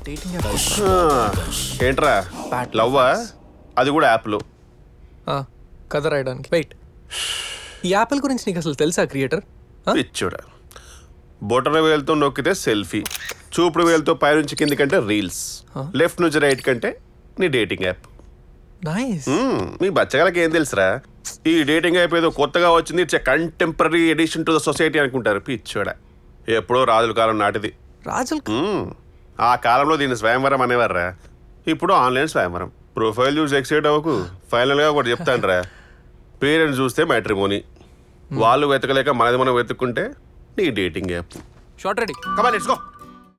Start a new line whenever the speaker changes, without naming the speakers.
Dating app
ఆ, ఏంట్రా లవ్వా అది కూడా యాప్లో
కథ రాయడానికి వెయిట్ ఈ యాపిల్ గురించి నీకు అసలు తెలుసా క్రియేటర్
పిచ్చుడా బొటన వేలుతో నొక్కితే సెల్ఫీ చూపుడు వేలుతో పైనుంచి కింది కంటే రీల్స్ లెఫ్ట్ నుంచి రైట్ కంటే నీ డేటింగ్ యాప్
నైస్
మ్మ్, మీ బచ్చగాలకి ఏం తెలుసురా ఈ డేటింగ్ యాప్ ఏదో కొత్తగా వచ్చింది it's contemporary edition to the society అనుకుంటారు పిచ్చోడ ఎప్పుడో రాజుల కాలం నాటిది
రాజుల్
మ్మ్. ఆ కాలంలో దీన్ని స్వయంవరం అనేవారా ఇప్పుడు ఆన్లైన్ స్వయంవరం ప్రొఫైల్ చూసి ఎక్సైట్ అవ్వకు ఫైనల్గా ఒకటి చెప్తానురా పేరెంట్స్ చూస్తే మ్యాట్రిమోని వాళ్ళు వెతకలేక మనది మనం వెతుక్కుంటే నీ dating app
short ready
comma let's go